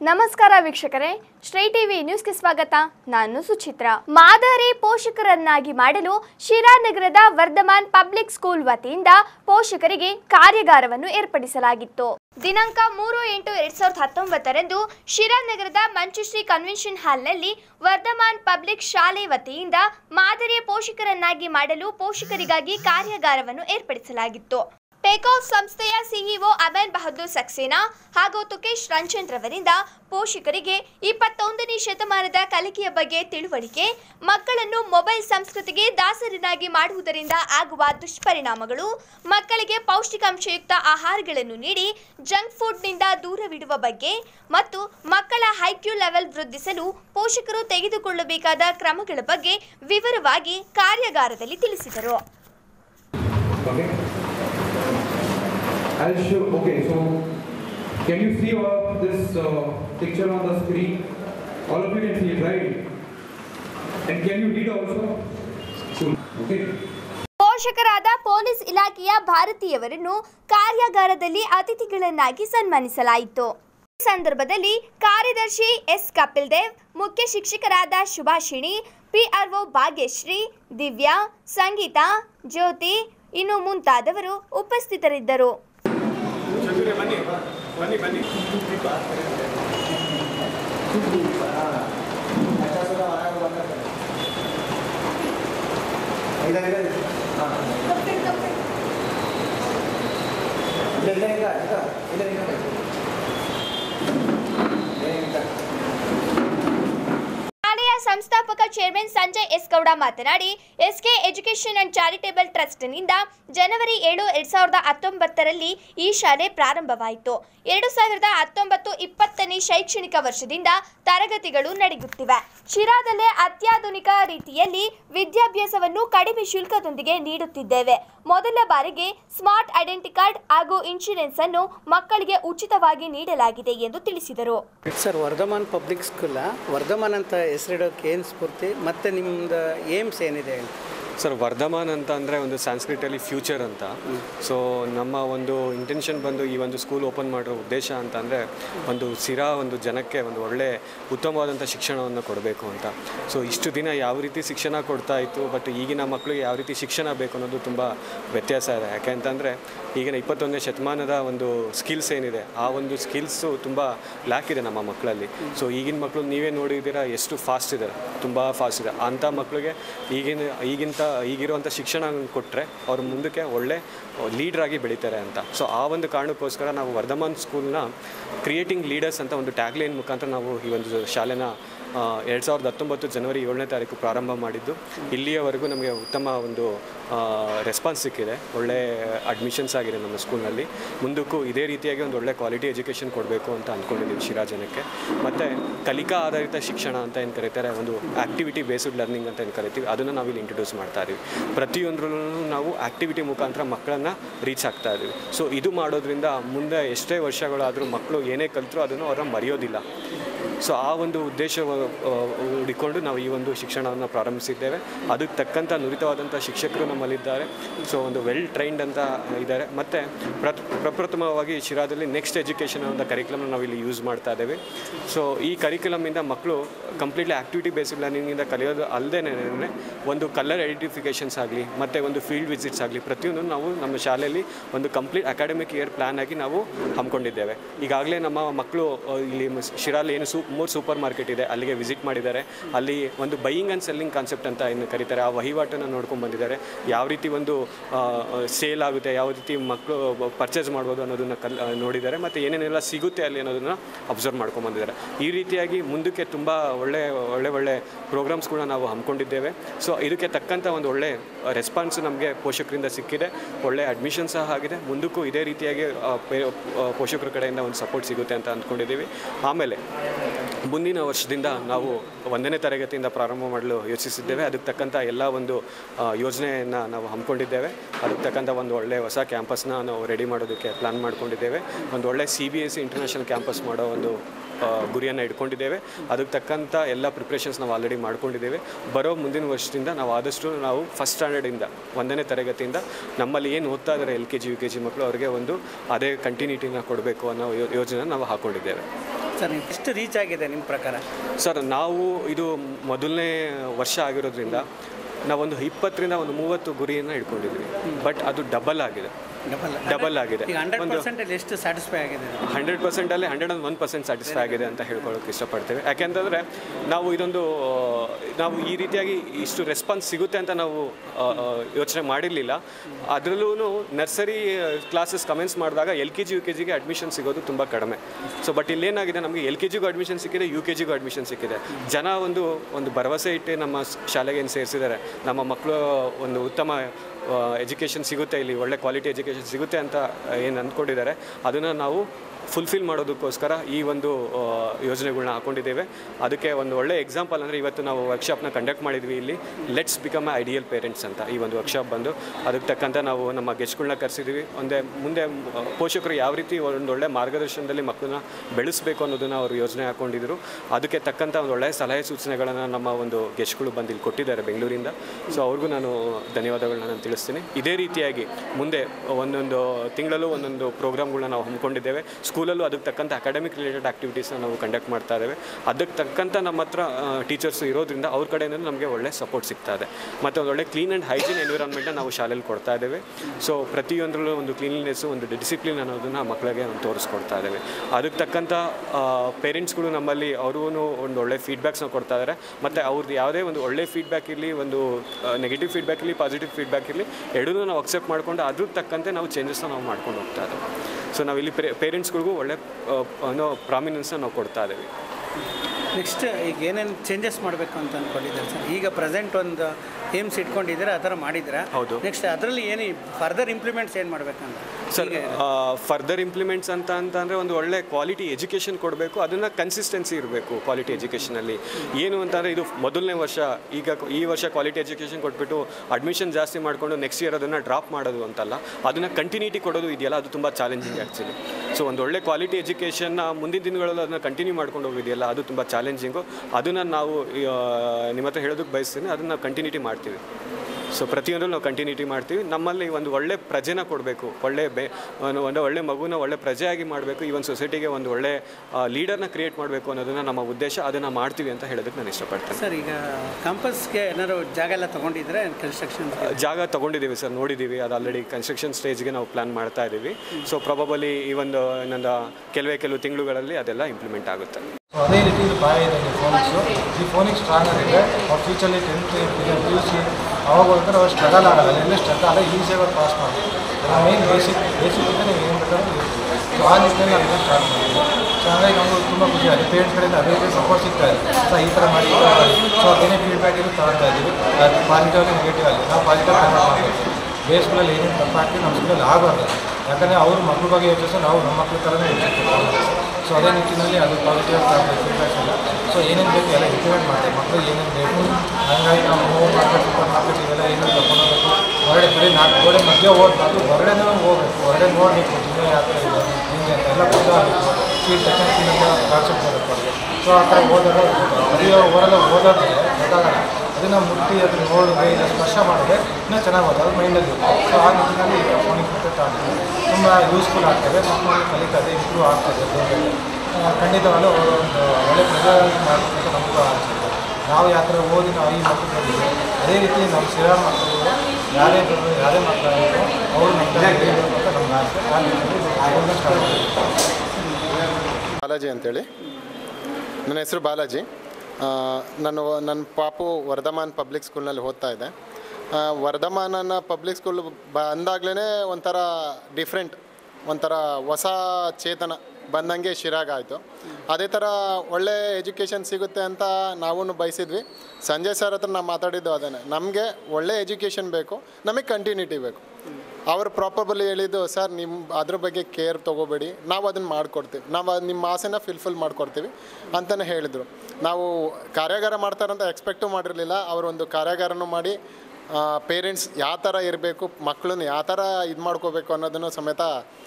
ನಮಸ್ಕಾರ ವೀಕ್ಷಕರೇ ಶ್ರೀ ಟಿವಿ ನ್ಯೂಸ್ಗೆ ಸ್ವಾಗತ ನಾನು ಸುಚಿತ್ರ ಮಾದರಿ ಪೋಷಕರನ್ನಾಗಿ ಮಾಡಲು ಶಿರಾನಗರದ ವರ್ಧಮಾನ್ ಪಬ್ಲಿಕ್ ಸ್ಕೂಲ್ ವತಿಯಿಂದ ಪೋಷಕರಿಗೆ ಕಾರ್ಯಾಗಾರವನ್ನು ಏರ್ಪಡಿಸಲಾಗಿತ್ತು ದಿನಾಂಕ ಮೂರು ಎಂಟು ಎರಡ್ ಸಾವಿರದ ಹತ್ತೊಂಬತ್ತರಂದು ಶಿರಾನಗರದ ಮಂಚುಶ್ರೀ ಕನ್ವೆನ್ಷನ್ ಹಾಲ್ನಲ್ಲಿ ವರ್ಧಮಾನ್ ಪಬ್ಲಿಕ್ ಶಾಲೆ ವತಿಯಿಂದ ಮಾದರಿಯ ಪೋಷಕರನ್ನಾಗಿ ಮಾಡಲು ಪೋಷಕರಿಗಾಗಿ ಕಾರ್ಯಾಗಾರವನ್ನು ಏರ್ಪಡಿಸಲಾಗಿತ್ತು ಟೇಕಾಫ್ ಸಂಸ್ಥೆಯ ಸಿಇಒ ಅಮನ್ ಬಹದ್ದೂರ್ ಸಕ್ಸೇನಾ ಹಾಗೂ ತುಕೇಶ್ ರಂಜನ್ ರವರಿಂದ ಪೋಷಕರಿಗೆ ಇಪ್ಪತ್ತೊಂದನೇ ಶತಮಾನದ ಕಲಿಕೆಯ ಬಗ್ಗೆ ತಿಳುವಳಿಕೆ ಮಕ್ಕಳನ್ನು ಮೊಬೈಲ್ ಸಂಸ್ಕೃತಿಗೆ ದಾಸರನ್ನಾಗಿ ಮಾಡುವುದರಿಂದ ಆಗುವ ದುಷ್ಪರಿಣಾಮಗಳು ಮಕ್ಕಳಿಗೆ ಪೌಷ್ಟಿಕಾಂಶಯುಕ್ತ ಆಹಾರಗಳನ್ನು ನೀಡಿ ಜಂಕ್ ಫುಡ್ನಿಂದ ದೂರವಿಡುವ ಬಗ್ಗೆ ಮತ್ತು ಮಕ್ಕಳ ಹೈಕ್ಯೂ ಲೆವೆಲ್ ವೃದ್ಧಿಸಲು ಪೋಷಕರು ತೆಗೆದುಕೊಳ್ಳಬೇಕಾದ ಕ್ರಮಗಳ ಬಗ್ಗೆ ವಿವರವಾಗಿ ಕಾರ್ಯಾಗಾರದಲ್ಲಿ ತಿಳಿಸಿದರು Okay. I'll show. Okay, so can you see all of this uh, picture on the screen? All of you can see it, right? And can you read also? Cool. Okay. ಪೋಷಕರಾದ police ಇಲಾಖೆಯ ಭಾರತೀಯವರನ್ನು ಕಾರ್ಯಾಗಾರದಲ್ಲಿ ಅತಿಥಿಗಳನ್ನಾಗಿ ಸನ್ಮಾನಿಸಲಾಯಿತು ಈ ಸಂದರ್ಭದಲ್ಲಿ ಕಾರ್ಯದರ್ಶಿ S Kapil Dev ಮುಖ್ಯ ಶಿಕ್ಷಕರಾದ ಸುಭಾಷಿಣಿ ಪಿಆರ್ಒ ಭಾಗ್ಯಶ್ರೀ ದಿವ್ಯಾ ಸಂಗೀತಾ ಜ್ಯೋತಿ ಇನ್ನು ಮುಂತಾದವರು ಉಪಸ್ಥಿತರಿದ್ದರು इधर इधर हाँ इधर इधर इधर इधर इधर इधर इधर ಶಾಲೆಯ ಸಂಸ್ಥಾಪಕ ಚೇರ್ಮನ್ ಸಂಜಯ್ ಎಸ್ ಗೌಡ ಮಾತನಾಡಿ ಎಸ್ಕೆ ಎಜುಕೇಷನ್ ಅಂಡ್ ಚಾರಿಟೇಬಲ್ ಟ್ರಸ್ಟ್ನಿಂದ ಜನವರಿ ಏಳು ಎರಡ್ ಸಾವಿರದ ಹತ್ತೊಂಬತ್ತರಲ್ಲಿ ಈ ಶಾಲೆ ಪ್ರಾರಂಭವಾಯಿತು ಎರಡು ಸಾವಿರದ ಹತ್ತೊಂಬತ್ತು ಇಪ್ಪತ್ತನೇ ಶೈಕ್ಷಣಿಕ ವರ್ಷದಿಂದ ತರಗತಿಗಳು ನಡೆಯುತ್ತಿವೆ ಶಿರಾದಲ್ಲೇ ಅತ್ಯಾಧುನಿಕ ರೀತಿಯಲ್ಲಿ ವಿದ್ಯಾಭ್ಯಾಸವನ್ನು ಕಡಿಮೆ ಶುಲ್ಕದೊಂದಿಗೆ ನೀಡುತ್ತಿದ್ದೇವೆ ಮೊದಲ ಬಾರಿಗೆ ಸ್ಮಾರ್ಟ್ ಐಡೆಂಟಿ ಕಾರ್ಡ್ ಹಾಗೂ ಇನ್ಶೂರೆನ್ಸ್ ಅನ್ನು ಮಕ್ಕಳಿಗೆ ಉಚಿತವಾಗಿ ನೀಡಲಾಗಿದೆ ಎಂದು ತಿಳಿಸಿದರು sir Vardhaman public school Vardhaman ಅಂತ ಹೆಸರಿಡೋಕೆ ಏನು ಸ್ಫೂರ್ತಿ ಮತ್ತು ನಿಮ್ಮದು ಏಮ್ಸ್ ಏನಿದೆ ಸರ್ ವರ್ಧಮಾನ್ ಅಂತ ಅಂದರೆ ಒಂದು ಸಂಸ್ಕೃತಲ್ಲಿ ಫ್ಯೂಚರ್ ಅಂತ ಸೊ ನಮ್ಮ ಒಂದು ಇಂಟೆನ್ಷನ್ ಬಂದು ಈ ಒಂದು ಸ್ಕೂಲ್ ಓಪನ್ ಮಾಡಿರೋ ಉದ್ದೇಶ ಅಂತ ಅಂದರೆ ಒಂದು ಸಿರಾ ಒಂದು ಜನಕ್ಕೆ ಒಂದು ಒಳ್ಳೆ ಉತ್ತಮವಾದಂಥ ಶಿಕ್ಷಣವನ್ನು ಕೊಡಬೇಕು ಅಂತ ಸೊ ಇಷ್ಟು ದಿನ ಯಾವ ರೀತಿ ಶಿಕ್ಷಣ ಕೊಡ್ತಾ ಇತ್ತು ಬಟ್ ಈಗಿನ ಮಕ್ಕಳಿಗೆ ಯಾವ ರೀತಿ ಶಿಕ್ಷಣ ಬೇಕು ಅನ್ನೋದು ತುಂಬ ವ್ಯತ್ಯಾಸ ಇದೆ ಯಾಕೆ ಅಂತಂದರೆ ಈಗಿನ ಇಪ್ಪತ್ತೊಂದನೇ ಶತಮಾನದ ಒಂದು ಸ್ಕಿಲ್ಸ್ ಏನಿದೆ ಆ ಒಂದು ಸ್ಕಿಲ್ಸು ತುಂಬ ಲ್ಯಾಕ್ ಇದೆ ನಮ್ಮ ಮಕ್ಕಳಲ್ಲಿ ಸೊ ಈಗಿನ ಮಕ್ಕಳು ನೀವೇ ನೋಡಿದ್ದೀರಾ ಎಷ್ಟು ಫಾಸ್ಟ್ ಇದ್ದಾರೆ ತುಂಬ ಫಾಸ್ಟ್ ಇದೆ ಅಂಥ ಮಕ್ಕಳಿಗೆ ಈಗಿನ ಈಗಿಂತ ಈಗಿರುವಂಥ ಶಿಕ್ಷಣ ಕೊಟ್ಟರೆ ಅವ್ರು ಮುಂದಕ್ಕೆ ಒಳ್ಳೆ ಲೀಡ್ರ್ ಆಗಿ ಬೆಳೀತಾರೆ ಅಂತ ಸೊ ಆ ಒಂದು ಕಾರಣಕ್ಕೋಸ್ಕರ ನಾವು ವರ್ಧಮಾನ್ ಸ್ಕೂಲ್ನ ಕ್ರಿಯೇಟಿಂಗ್ ಲೀಡರ್ಸ್ ಅಂತ ಒಂದು ಟ್ಯಾಗ್ಲೈನ್ ಮುಖಾಂತರ ನಾವು ಈ ಒಂದು ಶಾಲೆನ ಎರಡು ಸಾವಿರದ ಹತ್ತೊಂಬತ್ತು ಜನವರಿ ಏಳನೇ ತಾರೀಕು ಪ್ರಾರಂಭ ಮಾಡಿದ್ದು ಇಲ್ಲಿಯವರೆಗೂ ನಮಗೆ ಉತ್ತಮ ಒಂದು ರೆಸ್ಪಾನ್ಸ್ ಸಿಕ್ಕಿದೆ ಒಳ್ಳೆ ಅಡ್ಮಿಷನ್ಸ್ ಆಗಿದೆ ನಮ್ಮ ಸ್ಕೂಲ್ನಲ್ಲಿ ಮುಂದಕ್ಕೂ ಇದೇ ರೀತಿಯಾಗಿ ಒಂದು ಒಳ್ಳೆ ಕ್ವಾಲಿಟಿ ಎಜುಕೇಷನ್ ಕೊಡಬೇಕು ಅಂತ ಅಂದ್ಕೊಂಡಿದ್ದೀವಿ ಶಿರಾ ಜನಕ್ಕೆ ಮತ್ತು ಕಲಿಕಾ ಆಧಾರಿತ ಶಿಕ್ಷಣ ಅಂತ ಏನು ಕರೀತಾರೆ ಒಂದು ಆ್ಯಕ್ಟಿವಿಟಿ ಬೇಸ್ಡ್ ಲರ್ನಿಂಗ್ ಅಂತ ಏನು ಕರಿತೀವಿ ಅದನ್ನು ನಾವಿಲ್ಲಿ ಇಂಟ್ರೊಡ್ಯೂಸ್ ಮಾಡ್ತಾ ಇದ್ದೀವಿ ಪ್ರತಿಯೊಂದರಲ್ಲೂ ನಾವು ಆ್ಯಕ್ಟಿವಿಟಿ ಮುಖಾಂತರ ಮಕ್ಕಳನ್ನು ರೀಚ್ ಆಗ್ತಾ ಇದ್ದೀವಿ ಸೊ ಇದು ಮಾಡೋದ್ರಿಂದ ಮುಂದೆ ಎಷ್ಟೇ ವರ್ಷಗಳಾದರೂ ಮಕ್ಕಳು ಏನೇ ಕಲಿತರೂ ಅದನ್ನು ಅವ್ರನ್ನ ಮರೆಯೋದಿಲ್ಲ ಸೊ ಆ ಒಂದು ಉದ್ದೇಶ ಹುಡಿಕೊಂಡು ನಾವು ಈ ಒಂದು ಶಿಕ್ಷಣವನ್ನು ಪ್ರಾರಂಭಿಸಿದ್ದೇವೆ ಅದಕ್ಕೆ ತಕ್ಕಂಥ ನುರಿತವಾದಂಥ ಶಿಕ್ಷಕರು ನಮ್ಮಲ್ಲಿದ್ದಾರೆ ಸೊ ಒಂದು ವೆಲ್ ಟ್ರೈನ್ಡ್ ಅಂತ ಇದ್ದಾರೆ ಮತ್ತು ಪ್ರತ್ ಪ್ರಪ್ರಥಮವಾಗಿ ಶಿರಾದಲ್ಲಿ ನೆಕ್ಸ್ಟ್ ಎಜುಕೇಷನ್ ಅಂತ ಕರಿಕ್ಯುಲಮ್ ನಾವು ಇಲ್ಲಿ ಯೂಸ್ ಮಾಡ್ತಾ ಇದ್ದೇವೆ ಸೊ ಈ ಕರಿಕ್ಯುಲಮಿಂದ ಮಕ್ಕಳು ಕಂಪ್ಲೀಟ್ಲಿ ಆ್ಯಕ್ಟಿವಿಟಿ ಬೇಸ್ಡ್ ಲರ್ನಿಂಗಿಂದ ಕಲಿಯೋದು ಅಲ್ಲದೆ ಒಂದು ಕಲರ್ ಐಡೆಂಟಿಫಿಕೇಷನ್ಸ್ ಆಗಲಿ ಮತ್ತು ಒಂದು ಫೀಲ್ಡ್ ವಿಸಿಟ್ಸ್ ಆಗಲಿ ಪ್ರತಿಯೊಂದು ನಾವು ನಮ್ಮ ಶಾಲೆಯಲ್ಲಿ ಒಂದು ಕಂಪ್ಲೀಟ್ ಅಕಾಡೆಮಿಕ್ ಇಯರ್ ಪ್ಲ್ಯಾನ್ ಆಗಿ ನಾವು ಹಮ್ಮಿಕೊಂಡಿದ್ದೇವೆ ಈಗಾಗಲೇ ನಮ್ಮ ಮಕ್ಕಳು ಅಹ್, ಇಲ್ಲಿ ಮ- ಶಿರಾಲಿ ಏನು ಸೂ ಮೂರು ಸೂಪರ್ ಮಾರ್ಕೆಟ್ ಇದೆ ಅಲ್ಲಿಗೆ ವಿಸಿಟ್ ಮಾಡಿದ್ದಾರೆ ಅಲ್ಲಿ ಒಂದು ಬೈಯಿಂಗ್ ಆ್ಯಂಡ್ ಸೆಲ್ಲಿಂಗ್ ಕಾನ್ಸೆಪ್ಟ್ ಅಂತ ಏನು ಕರೀತಾರೆ ಆ ವಹಿವಾಟನ್ನು ನೋಡ್ಕೊಂಡು ಬಂದಿದ್ದಾರೆ ಯಾವ ರೀತಿ ಒಂದು ಸೇಲ್ ಆಗುತ್ತೆ ಯಾವ ರೀತಿ ಮಕ್ಕಳು ಪರ್ಚೇಸ್ ಮಾಡ್ಬೋದು ಅನ್ನೋದನ್ನು ಕಲ್ ಆ, ನೋಡಿದ್ದಾರೆ ಮತ್ತು ಏನೇನೆಲ್ಲ ಸಿಗುತ್ತೆ ಅಲ್ಲಿ ಅನ್ನೋದನ್ನು ಅಬ್ಸರ್ವ್ ಮಾಡ್ಕೊಂಡು ಬಂದಿದ್ದಾರೆ ಈ ರೀತಿಯಾಗಿ ಮುಂದಕ್ಕೆ ತುಂಬ ಒಳ್ಳೆ ಒಳ್ಳೆ ಒಳ್ಳೆ ಪ್ರೋಗ್ರಾಮ್ಸ್ಗಳನ್ನ ನಾವು ಹಮ್ಮಿಕೊಂಡಿದ್ದೇವೆ ಸೊ ಇದಕ್ಕೆ ತಕ್ಕಂಥ ಒಂದು ಒಳ್ಳೆ ರೆಸ್ಪಾನ್ಸ್ ನಮಗೆ ಪೋಷಕರಿಂದ ಸಿಕ್ಕಿದೆ ಒಳ್ಳೆ ಅಡ್ಮಿಷನ್ ಸಹ ಆಗಿದೆ ಮುಂದಕ್ಕೂ ಇದೇ ರೀತಿಯಾಗಿ ಆ, ಪೇ- ಆ, ಪೋಷಕರ ಕಡೆಯಿಂದ ಒಂದು ಸಪೋರ್ಟ್ ಸಿಗುತ್ತೆ ಅಂತ ಅಂದ್ಕೊಂಡಿದ್ದೀವಿ ಆಮೇಲೆ ಮುಂದಿನ ವರ್ಷದಿಂದ ನಾವು ಒಂದನೇ ತರಗತಿಯಿಂದ ಪ್ರಾರಂಭ ಮಾಡಲು ಯೋಚಿಸಿದ್ದೇವೆ ಅದಕ್ಕೆ ತಕ್ಕಂಥ ಎಲ್ಲ ಒಂದು ಆ, ಯೋಜನೆಯನ್ನು ನಾವು ಹಮ್ಮಿಕೊಂಡಿದ್ದೇವೆ ಅದಕ್ಕೆ ತಕ್ಕಂಥ ಒಂದು ಒಳ್ಳೆಯ ಹೊಸ ಕ್ಯಾಂಪಸ್ನ ನಾವು ರೆಡಿ ಮಾಡೋದಕ್ಕೆ ಪ್ಲ್ಯಾನ್ ಮಾಡ್ಕೊಂಡಿದ್ದೇವೆ ಒಂದು ಒಳ್ಳೆ C B S C international campus ಮಾಡೋ ಒಂದು ಗುರಿಯನ್ನು ಇಟ್ಕೊಂಡಿದ್ದೇವೆ ಅದಕ್ಕೆ ತಕ್ಕಂಥ ಎಲ್ಲ ಪ್ರಿಪ್ರೇಷನ್ಸ್ ನಾವು ಆಲ್ರೆಡಿ ಮಾಡ್ಕೊಂಡಿದ್ದೇವೆ ಬರೋ ಮುಂದಿನ ವರ್ಷದಿಂದ ನಾವು ಆದಷ್ಟು ನಾವು ಫಸ್ಟ್ ಸ್ಟ್ಯಾಂಡರ್ಡಿಂದ ಒಂದನೇ ತರಗತಿಯಿಂದ ನಮ್ಮಲ್ಲಿ ಏನು ಓದ್ತಾ ಇದ್ದಾರೆ L K G U K G ಮಕ್ಕಳು ಅವರಿಗೆ ಒಂದು ಅದೇ ಕಂಟಿನ್ಯೂಟಿನ ಕೊಡಬೇಕು ಅನ್ನೋ ಯೋ- ಯೋಜನೆ ನಾವು ಹಾಕ್ಕೊಂಡಿದ್ದೇವೆ ಸರ್ ನೀವು ಎಷ್ಟು ರೀಚ್ ಆಗಿದೆ ನಿಮ್ಮ ಪ್ರಕಾರ ಸರ್ ನಾವು ಇದು ಮೊದಲನೇ ವರ್ಷ ಆಗಿರೋದ್ರಿಂದ ನಾವೊಂದು ಇಪ್ಪತ್ತರಿಂದ ಒಂದು ಮೂವತ್ತು ಗುರಿಯನ್ನು ಇಟ್ಕೊಂಡಿದ್ವಿ ಬಟ್ ಅದು ಡಬಲ್ ಆಗಿದೆ ಡಬಲ್ ಡಬಲ್ ಆಗಿದೆ ಈಗ ಹಂಡ್ರೆಡ್ ಒಂದು ಪರ್ಸೆಂಟಲ್ಲಿ ಎಷ್ಟು ಸ್ಯಾಟಿಸ್ಫೈ ಆಗಿದೆ ಹಂಡ್ರೆಡ್ ಪರ್ಸೆಂಟಲ್ಲಿ hundred and one percent satisfy ಆಗಿದೆ ಅಂತ ಹೇಳ್ಕೊಳ್ಳೋಕೆ ಇಷ್ಟಪಡ್ತೇವೆ ಯಾಕೆಂತಂದರೆ ನಾವು ಇದೊಂದು ಆ, ನಾವು ಈ ರೀತಿಯಾಗಿ ಇಷ್ಟು ರೆಸ್ಪಾನ್ಸ್ ಸಿಗುತ್ತೆ ಅಂತ ನಾವು ಯೋಚನೆ ಮಾಡಿರಲಿಲ್ಲ ಅದರಲ್ಲೂ ನರ್ಸರಿ ಕ್ಲಾಸಸ್ ಕಮೆನ್ಸ್ ಮಾಡಿದಾಗ L K G U K ಜಿಗೆ ಅಡ್ಮಿಷನ್ ಸಿಗೋದು ತುಂಬ ಕಡಿಮೆ ಸೊ ಬಟ್ ಇಲ್ಲೇನಾಗಿದೆ ನಮಗೆ ಎಲ್ ಕೆ ಜಿಗೂ ಅಡ್ಮಿಷನ್ ಸಿಕ್ಕಿದೆ ಯು ಕೆ ಜಿಗೂ ಅಡ್ಮಿಷನ್ ಸಿಕ್ಕಿದೆ ಜನ ಒಂದು ಒಂದು ಭರವಸೆ ಇಟ್ಟು ನಮ್ಮ ಸ್- ಶಾಲೆಗೆ ಏನು ಸೇರಿಸಿದ್ದಾರೆ ನಮ್ಮ ಮಕ್ಕಳು ಒಂದು ಉತ್ತಮ ಎಜುಕೇಷನ್ ಸಿಗುತ್ತೆ ಇಲ್ಲಿ ಒಳ್ಳೆ ಕ್ವಾಲಿಟಿ ಎಜುಕೇಷನ್ ಸಿಗುತ್ತೆ ಅಂತ ಏನು ಅಂದ್ಕೊಂಡಿದ್ದಾರೆ ಅದನ್ನು ನಾವು ಫುಲ್ಫಿಲ್ ಮಾಡೋದಕ್ಕೋಸ್ಕರ ಈ ಒಂದು ಆ, ಯೋಜನೆಗಳ್ನ ಹಾಕೊಂಡಿದ್ದೇವೆ ಅದಕ್ಕೆ ಒಂದು ಒಳ್ಳೆ ಎಕ್ಸಾಂಪಲ್ ಅಂದರೆ ಇವತ್ತು ನಾವು ವರ್ಕ್ಶಾಪ್ನ ಕಂಡಕ್ಟ್ ಮಾಡಿದ್ವಿ ಇಲ್ಲಿ ಲೆಟ್ಸ್ ಬಿಕಮ್ ಐಡಿಯಲ್ ಪೇರೆಂಟ್ಸ್ ಅಂತ ಈ ಒಂದು ವರ್ಕ್ಶಾಪ್ ಬಂದು ಅದಕ್ಕೆ ತಕ್ಕಂತೆ ನಾವು ನಮ್ಮ ಗೆಸ್ಟ್ಗಳನ್ನ ಕರೆಸಿದ್ವಿ ಒಂದೇ ಮುಂದೆ ಆ, ಪೋಷಕರು ಯಾವ ರೀತಿ ಒಂದು ಒಳ್ಳೆ ಮಾರ್ಗದರ್ಶನದಲ್ಲಿ ಮಕ್ಕಳನ್ನ ಬೆಳೆಸಬೇಕು ಅನ್ನೋದನ್ನು ಅವರು ಯೋಜನೆ ಹಾಕೊಂಡಿದ್ರು ಅದಕ್ಕೆ ತಕ್ಕಂಥ ಒಂದು ಒಳ್ಳೆಯ ಸಲಹೆ ಸೂಚನೆಗಳನ್ನು ನಮ್ಮ ಒಂದು ಗೆಸ್ಟ್ಗಳು ಬಂದು ಇಲ್ಲಿ ಕೊಟ್ಟಿದ್ದಾರೆ ಬೆಂಗಳೂರಿಂದ ಸೊ ಅವ್ರಿಗೂ ನಾನು ಧನ್ಯವಾದಗಳನ್ನ ನಾನು ತಿಳಿಸ್ತೀನಿ ಇದೇ ರೀತಿಯಾಗಿ ಮುಂದೆ ಒಂದೊಂದು ತಿಂಗಳಲ್ಲೂ ಒಂದೊಂದು ಪ್ರೋಗ್ರಾಮ್ಗಳನ್ನ ನಾವು ಹಮ್ಮಿಕೊಂಡಿದ್ದೇವೆ ಸ್ಕೂಲಲ್ಲೂ ಅದಕ್ಕೆ ತಕ್ಕಂಥ ಅಕಾಡೆಮಿಕ್ ರಿಲೇಟೆಡ್ ಆ್ಯಕ್ಟಿವಿಟೀಸ್ನ ನಾವು ಕಂಡಕ್ಟ್ ಮಾಡ್ತಾ ಇದ್ದೇವೆ ಅದಕ್ಕೆ ತಕ್ಕಂಥ ನಮ್ಮ ಹತ್ರ ಟೀಚರ್ಸ್ ಇರೋದ್ರಿಂದ ಅವ್ರ ಕಡೆಯಿಂದ ನಮಗೆ ಒಳ್ಳೆ ಸಪೋರ್ಟ್ ಸಿಗ್ತಾ ಇದೆ ಮತ್ತು ಒಂದು ಒಳ್ಳೆ ಕ್ಲೀನ್ ಆ್ಯಂಡ್ ಹೈಜೀನ್ ಎನ್ವಿರಾನ್ಮೆಂಟ್ನ ನಾವು ಶಾಲೆಯಲ್ಲಿ ಕೊಡ್ತಾ ಇದ್ದೇವೆ ಸೊ ಪ್ರತಿಯೊಂದರಲ್ಲೂ ಒಂದು ಕ್ಲೀನ್ನೆಸ್ಸು ಒಂದು ಡಿಸಿಪ್ಲಿನ್ ಅನ್ನೋದನ್ನು ಮಕ್ಕಳಿಗೆ ನಾವು ತೋರಿಸ್ಕೊಡ್ತಾ ಇದ್ದೇವೆ ಅದಕ್ಕೆ ತಕ್ಕಂಥ ಪೇರೆಂಟ್ಸ್ಗಳು ನಮ್ಮಲ್ಲಿ ಅವ್ರೂ ಒಂದು ಒಳ್ಳೆ ಫೀಡ್ಬ್ಯಾಕ್ಸ್ನ ಕೊಡ್ತಾ ಇದ್ದಾರೆ ಮತ್ತು ಅವ್ರದ್ದು ಯಾವುದೇ ಒಂದು ಒಳ್ಳೆ ಫೀಡ್ಬ್ಯಾಕ್ ಇರಲಿ ಒಂದು ನೆಗೆಟಿವ್ ಫೀಡ್ಬ್ಯಾಕ್ ಇರಲಿ ಪಾಸಿಟಿವ್ ಫೀಡ್ಬ್ಯಾಕ್ ಇರಲಿ ಎರಡೂ ನಾವು ಅಕ್ಸೆಪ್ಟ್ ಮಾಡ್ಕೊಂಡು ಅದ್ರ ತಕ್ಕಂತೆ ನಾವು ಚೇಂಜಸ್ನ ನಾವು ಮಾಡ್ಕೊಂಡು ಹೋಗ್ತಾ ಇದ್ದೇವೆ ಸೊ ನಾವು ಇಲ್ಲಿ ಪೇರೆಂಟ್ಸ್ಗಳಿಗೂ ಒಳ್ಳೆ ಆ, ಅನ್ನೋ ಪ್ರಾಮಿನೆನ್ಸ್ನ ನಾವು ಕೊಡ್ತಾ ಇದ್ದೇವೆ ನೆಕ್ಸ್ಟ್ ಈಗ ಏನೇನು ಚೇಂಜಸ್ ಮಾಡಬೇಕು ಅಂತ ಅಂದ್ಕೊಂಡಿದ್ದಾರೆ ಸರ್ ಈಗ ಪ್ರೆಸೆಂಟ್ ಒಂದು ಏಮ್ಸ್ ಇಟ್ಕೊಂಡಿದ್ದೀರಾ ಆ ಥರ ಮಾಡಿದ್ದೀರಾ ಹೌದು. ನೆಕ್ಸ್ಟ್ ಅದರಲ್ಲಿ ಏನು ಫರ್ದರ್ ಇಂಪ್ಲಿಮೆಂಟ್ಸ್ ಏನು ಮಾಡಬೇಕಂತ ಸರ್ ಫರ್ದರ್ ಇಂಪ್ಲಿಮೆಂಟ್ಸ್ ಅಂತ ಅಂತ ಅಂದರೆ ಒಂದು ಒಳ್ಳೆ ಕ್ವಾಲಿಟಿ ಎಜುಕೇಷನ್ ಕೊಡಬೇಕು ಅದನ್ನು ಕನ್ಸಿಸ್ಟೆನ್ಸಿ ಇರಬೇಕು ಕ್ವಾಲಿಟಿ ಎಜುಕೇಷನಲ್ಲಿ ಏನು ಅಂತಂದರೆ ಇದು ಮೊದಲನೇ ವರ್ಷ ಈಗ ಈ ವರ್ಷ ಕ್ವಾಲಿಟಿ ಎಜುಕೇಷನ್ ಕೊಟ್ಬಿಟ್ಟು ಅಡ್ಮಿಷನ್ ಜಾಸ್ತಿ ಮಾಡಿಕೊಂಡು ನೆಕ್ಸ್ಟ್ ಇಯರ್ ಅದನ್ನು ಡ್ರಾಪ್ ಮಾಡೋದು ಅಂತಲ್ಲ ಅದನ್ನು ಕಂಟಿನ್ಯೂಟಿ ಕೊಡೋದು ಇದೆಯಲ್ಲ ಅದು ತುಂಬ ಚಾಲೆಂಜಿಂಗ್ ಆ್ಯಕ್ಚುಲಿ ಸೊ ಒಂದು ಒಳ್ಳೆ ಕ್ವಾಲಿಟಿ ಎಜುಕೇಷನ್ನ ಮುಂದಿನ ದಿನಗಳಲ್ಲಿ ಅದನ್ನು ಕಂಟಿನ್ಯೂ ಮಾಡ್ಕೊಂಡು ಹೋಗಿದೆಯಲ್ಲ ಅದು ತುಂಬ ಚಾಲೆಂಜಿಂಗು ಅದನ್ನು ನಾವು ಆ, ನಿಮ್ಮ ಹತ್ರ ಹೇಳೋದಕ್ಕೆ ಬಯಸ್ತೀನಿ ಅದನ್ನು ನಾವು ಕಂಟಿನ್ಯೂಟಿ ಮಾಡ್ತೀವಿ ಸೊ ಪ್ರತಿಯೊಂದರಲ್ಲೂ ನಾವು ಕಂಟಿನ್ಯೂಟಿ ಮಾಡ್ತೀವಿ ನಮ್ಮಲ್ಲಿ ಒಂದು ಒಳ್ಳೆ ಪ್ರಜೆನ ಕೊಡಬೇಕು ಒಳ್ಳೆ ಬೆ ಒಂದು ಒಂದು ಒಳ್ಳೆ ಮಗುನ ಒಳ್ಳೆ ಪ್ರಜೆಯಾಗಿ ಮಾಡಬೇಕು ಈ ಒಂದು ಸೊಸೈಟಿಗೆ ಒಂದು ಒಳ್ಳೆ ಲೀಡರ್ನ ಕ್ರಿಯೇಟ್ ಮಾಡಬೇಕು ಅನ್ನೋದನ್ನು ನಮ್ಮ ಉದ್ದೇಶ ಅದನ್ನು ಮಾಡ್ತೀವಿ ಅಂತ ಹೇಳೋದಕ್ಕೆ ನಾನು ಇಷ್ಟಪಡ್ತೇನೆ ಸರ್ ಈಗ ಕ್ಯಾಂಪಸ್ಗೆ ಏನಾದ್ರು ಜಾಗ ಎಲ್ಲ ತೊಗೊಂಡಿದ್ರೆ ಕನ್ಸ್ಟ್ರಕ್ಷನ್ ಜಾಗ ತಗೊಂಡಿದ್ದೀವಿ ಸರ್ ನೋಡಿದ್ದೀವಿ ಅದು ಆಲ್ರೆಡಿ ಕನ್ಸ್ಟ್ರಕ್ಷನ್ ಸ್ಟೇಜ್ಗೆ ನಾವು ಪ್ಲ್ಯಾನ್ ಮಾಡ್ತಾ ಇದ್ದೀವಿ ಸೊ ಪ್ರಾಬಬಲಿ ಈ ಒಂದು ಇನ್ನೊಂದು ಕೆಲವೇ ಕೆಲವು ತಿಂಗಳುಗಳಲ್ಲಿ ಅದೆಲ್ಲ ಇಂಪ್ಲಿಮೆಂಟ್ ಆಗುತ್ತೆ ಸೊ ಅದೇ ರೀತಿ ಇದು ಬಾಯ ಇದೆ ಈ ಫೋನಿಕ್ಸು ಈ ಫೋನಿಕ್ಸ್ ಸ್ಟ್ರಾಂಗ್ ಆಗಿದೆ ಅವ್ರ ಫ್ಯೂಚರ್ಲಿ ಟೆಂತ್ ಪಿ ಯು ಸಿ ಅವಾಗ ಹೋದ್ರೆ ಅವ್ರು ಸ್ಟ್ರಗಲ್ ಆಗಲ್ಲ ಎಲ್ಲೇ ಸ್ಟ್ರಗಲ್ ಆದರೆ ಈಸಿಯಾಗಿ ಅವ್ರು ಪಾಸ್ ಮಾಡ್ಬೋದು ಮೇನ್ ಬೇಸಿಕ್ ಬೇಸಿಕ್ ಇದ್ದರೆ ನೀವು ಏನು ಬೇಕಾದ್ರೂ ಸೊ ಆ ನಿಟ್ಟಿನಲ್ಲಿ ನಾವು ಸ್ಟಾರ್ಟ್ ಮಾಡಿದ್ವಿ ಸೊ ಹಾಗಾಗಿ ನಮಗೂ ತುಂಬ ಖುಷಿ ಆಗಿದೆ ಪೇರೆಂಟ್ಸ್ ಕಡೆಯಿಂದ ಅದೇ ರೀತಿ ಸಪೋರ್ಟ್ ಸಿಗ್ತಾ ಇದೆ ಸೊ ಈ ಥರ ಮಾಡಿ ಈ ಥರ ಮಾಡಿ ಸೊ ಅದೇನೇ ಫೀಡ್ಬ್ಯಾಕ್ ಇದ್ದು ತಗೊಳ್ತಾ ಇದ್ದೀವಿ ಪಾಸಿಟಿವ್ ಆಗಿ ನೆಗೆಟಿವ್ ಆಗಿ ನಾವು ಪಾಸಿಟಿವ್ ಕನ್ವರ್ಟ್ ಮಾಡಬೇಕು ಬೇಸ್ಗಳಲ್ಲಿ ಏನೇನು ತಪ್ಪಾಗ್ತದೆ ನಮ್ಮ ಸ್ಕೂಲಲ್ಲಿ ಆಗಬಾರ್ದು ಯಾಕಂದರೆ ಅವರು ಮಕ್ಳ ಬಗ್ಗೆ ಯೋಚಿಸೋ ನಾವು ನಮ್ಮ ಮಕ್ಳ ಥರನೇ ಯೋಚಿಸ್ಬೇಕು ಸೊ ಅದೇ ನಿಟ್ಟಿನಲ್ಲಿ ಅದು ಪಾಸಿಟಿವ್ ಆಗ್ತದೆ ಫೀಡ್ಬ್ಯಾಕ್ಸ್ ಎಲ್ಲ ಸೊ ಏನೇನು ಬೇಕು ಎಲ್ಲ ಇಂಪ್ಲಿಮೆಂಟ್ ಮಾಡ್ತಾರೆ ಮಕ್ಕಳು ಏನೇನು ಬೇಕು ಹಾಗಾಗಿ ನಾವು ಹೋಮ್ ಮಾರ್ಕೆಟ್ ಸೂಪರ್ ಮಾರ್ಕೆಟ್ ಇವೆಲ್ಲ ಏನೇನು ತಗೊಂಡೋಗ್ಬೇಕು ಹೊರಗಡೆ ಬರೀ ನಾಲ್ಕು ಗೋಡೆ ಮಧ್ಯೆ ಓದ್ಬಾರ್ದು ಹೊರಗಡೆ ಹೋಗ್ಬೇಕು ಹೊರಗಡೆ ನೋಡಬೇಕು ಜಿಲ್ಲೆ ಯಾವ ಥರ ಇದೆ ಹಿಂಗೆ ಅಂತ ಎಲ್ಲ ಗೊತ್ತಾಗಬೇಕು ಫೀಲ್ ಸೆಕೆಂಡ್ ಫೀಲ್ ಅಂತ ಕಾನ್ಸೆಪ್ಟ್ ಬರುತ್ತೆ ಅವ್ರಿಗೆ ಸೊ ಆ ಥರ ಓದೋದು ಬರೀ ಹೊರಗೆ ಓದೋದ್ರೆ ಗೊತ್ತಾಗಲ್ಲ ಅದನ್ನು ಮುಟ್ಟಿ ಅದನ್ನು ನೋಡಿದ್ರೆ ಇಲ್ಲ ಸ್ಪರ್ಶ ಮಾಡಿದ್ರೆ ಇನ್ನೂ ಚೆನ್ನಾಗಿ ಓದೋದು ಮೈಂಡಲ್ಲಿ ಸೊ ಆ ನಿಟ್ಟಿನಲ್ಲಿ ಫೋನಿಗೆ ಸೆಟ್ ಆಗ್ತದೆ ತುಂಬ ಯೂಸ್ಫುಲ್ ಆಗ್ತದೆ ಮಕ್ಕಳು ಕಲಿತದೆ ಇಂಪ್ರೂವ್ ಆಗ್ತದೆ ಜೀವನದಲ್ಲಿ. ಆ, ಖಂಡಿತವಾಗ್ಲೂ ಒಂದು ಒಳ್ಳೆ ಪ್ರಜೆಯಾಗಿ ಮಾಡಬೇಕು ಅಂತ ನಮಗೂ ಅನಿಸುತ್ತೆ ನಾವು ಯಾವ ಥರ ಓದಿ ನಾವು ಈ ಮಕ್ಕಳು ಬಂದಿದ್ದೀವಿ ಅದೇ ರೀತಿ ನಮ್ಮ ಸಿರಾ ಮಕ್ಕಳು ಯಾರೇ ಬಂದರು ಯಾರೇ ಮಕ್ಕಳಾಗಿದ್ರು ಅವರು ನಮ್ಮ ಥರ ಬೆಳೀಬೇಕು ಅಂತ ನಮ್ಗೆ ಆಸೆ ಆ ನಿಟ್ಟಿನಲ್ಲಿ ಆಗೋದನ್ನ ಸ್ಟಾರ್ಟ್ ಮಾಡಿದ್ದೀವಿ ಬಾಲಾಜಿ ಅಂತೇಳಿ ನನ್ನ ಹೆಸರು ಬಾಲಾಜಿ ಆ, ನಾನು ನನ್ನ ಪಾಪು ವರ್ಧಮಾನ್ ಪಬ್ಲಿಕ್ ಸ್ಕೂಲ್ನಲ್ಲಿ ಓದ್ತಾ ಇದೆ ಆ, ವರ್ಧಮಾನನ ಪಬ್ಲಿಕ್ ಸ್ಕೂಲ್ ಬ ಅಂದಾಗ್ಲೇ ಒಂಥರ ಡಿಫ್ರೆಂಟ್ ಒಂಥರ ಹೊಸ ಚೇತನ ಬಂದಂಗೆ ಶಿರಾಗ ಆಯಿತು ಅದೇ ಥರ ಒಳ್ಳೆ ಎಜುಕೇಷನ್ ಸಿಗುತ್ತೆ ಅಂತ ನಾವು ಬಯಸಿದ್ವಿ ಸಂಜಯ್ ಸರ್ ಹತ್ರ ನಾವು ಮಾತಾಡಿದ್ದು ಅದನ್ನೇ ನಮಗೆ ಒಳ್ಳೆ ಎಜುಕೇಷನ್ ಬೇಕು ನಮಗೆ ಕಂಟಿನ್ಯೂಟಿ ಬೇಕು ಅವರು ಪ್ರಾಪರ್ಬಲಿ ಹೇಳಿದ್ದು ಸರ್ ನಿಮ್ಮ ಅದ್ರ ಬಗ್ಗೆ ಕೇರ್ ತೊಗೋಬೇಡಿ ನಾವು ಅದನ್ನು ಮಾಡಿಕೊಡ್ತೀವಿ ನಾವು ಅದ್ ನಿಮ್ಮ ಆಸೆನ ಫಿಲ್ಫಿಲ್ ಮಾಡಿಕೊಡ್ತೀವಿ ಅಂತಲೇ ಹೇಳಿದರು ನಾವು ಕಾರ್ಯಾಗಾರ ಮಾಡ್ತಾರಂತ ಎಕ್ಸ್ಪೆಕ್ಟು ಮಾಡಿರಲಿಲ್ಲ ಅವರೊಂದು ಕಾರ್ಯಾಗಾರನೂ ಮಾಡಿ ಪೇರೆಂಟ್ಸ್ ಯಾವ ಥರ ಇರಬೇಕು ಮಕ್ಕಳನ್ನ ಯಾವ ಥರ ಇದು ಮಾಡ್ಕೋಬೇಕು ಅನ್ನೋದನ್ನು ಸಮೇತ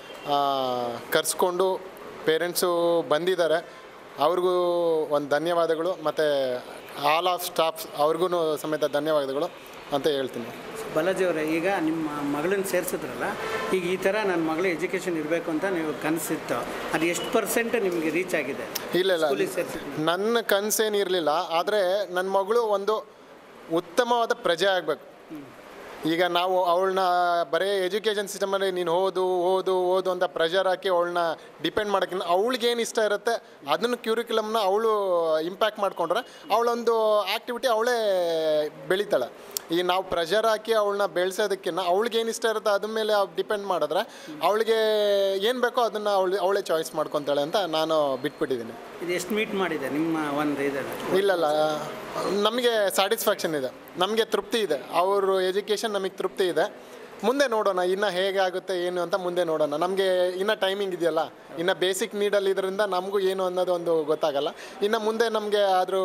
ಕರೆಸ್ಕೊಂಡು ಪೇರೆಂಟ್ಸು ಬಂದಿದ್ದಾರೆ ಅವ್ರಿಗೂ ಒಂದು ಧನ್ಯವಾದಗಳು ಮತ್ತು ಆಲ್ ಆಫ್ ಸ್ಟಾಫ್ಸ್ ಅವ್ರಿಗೂ ಸಮೇತ ಧನ್ಯವಾದಗಳು ಅಂತ ಹೇಳ್ತೀನಿ ಬಾಲಾಜಿ ಅವರೇ ಈಗ ನಿಮ್ಮ ಮಗಳನ್ನ ಸೇರಿಸಿದ್ರಲ್ಲ ಈಗ ಈ ಥರ ನನ್ನ ಮಗಳ ಎಜುಕೇಷನ್ ಇರಬೇಕು ಅಂತ ನೀವು ಕನಸಿತ್ತು ಅದು ಎಷ್ಟು ಪರ್ಸೆಂಟ್ ನಿಮಗೆ ರೀಚ್ ಆಗಿದೆ ಇಲ್ಲ ಇಲ್ಲ ಸ್ಕೂಲಿಗೆ ಸೇರಿಸಿದ್ಮೇಲೆ ನನ್ನ ಕನಸೇನು ಇರಲಿಲ್ಲ ಆದರೆ ನನ್ನ ಮಗಳು ಒಂದು ಉತ್ತಮವಾದ ಪ್ರಜೆ ಆಗಬೇಕು ಈಗ ನಾವು ಅವಳನ್ನ ಬರೀ ಎಜುಕೇಷನ್ ಸಿಸ್ಟಮಲ್ಲಿ ನೀನು ಓದು ಓದು ಓದು ಅಂತ ಪ್ರೆಷರ್ ಹಾಕಿ ಅವಳನ್ನ ಡಿಪೆಂಡ್ ಮಾಡೋಕ್ಕಿಂತ ಅವಳಿಗೆ ಏನು ಇಷ್ಟ ಇರುತ್ತೆ ಅದನ್ನು ಕ್ಯೂರಿಕ್ಯುಲಮ್ನ ಅವಳು ಇಂಪ್ಯಾಕ್ಟ್ ಮಾಡಿಕೊಂಡ್ರೆ ಅವಳೊಂದು ಆ್ಯಕ್ಟಿವಿಟಿ ಅವಳೇ ಬೆಳಿತಾಳೆ ಈ ನಾವು ಪ್ರೆಷರ್ ಹಾಕಿ ಅವಳನ್ನ ಬೆಳೆಸೋದಕ್ಕಿಂತ ಅವಳಿಗೆ ಏನು ಇಷ್ಟ ಇರುತ್ತೆ ಅದ್ರ ಮೇಲೆ ಡಿಪೆಂಡ್ ಮಾಡಿದ್ರೆ ಅವಳಿಗೆ ಏನು ಬೇಕೋ ಅದನ್ನು ಅವಳು ಅವಳೇ ಚಾಯ್ಸ್ ಮಾಡ್ಕೊತಾಳೆ ಅಂತ ನಾನು ಬಿಟ್ಬಿಟ್ಟಿದ್ದೀನಿ ಇದು ಎಷ್ಟು ಮೀಟ್ ಮಾಡಿದೆ ನಿಮ್ಮ ಒಂದು ಇದನ್ನು ಇಲ್ಲಲ್ಲ ನಮಗೆ ಸ್ಯಾಟಿಸ್ಫ್ಯಾಕ್ಷನ್ ಇದೆ ನಮಗೆ ತೃಪ್ತಿ ಇದೆ ಅವರು ಎಜುಕೇಷನ್ ನಮಗೆ ತೃಪ್ತಿ ಇದೆ ಮುಂದೆ ನೋಡೋಣ ಇನ್ನು ಹೇಗೆ ಆಗುತ್ತೆ ಏನು ಅಂತ ಮುಂದೆ ನೋಡೋಣ ನಮಗೆ ಇನ್ನು ಟೈಮಿಂಗ್ ಇದೆಯಲ್ಲ ಇನ್ನು ಬೇಸಿಕ್ ನೀಡಲ್ಲಿ ಇದರಿಂದ ನಮಗೂ ಏನು ಅನ್ನೋದು ಒಂದು ಗೊತ್ತಾಗಲ್ಲ ಇನ್ನು ಮುಂದೆ ನಮಗೆ ಆದರೂ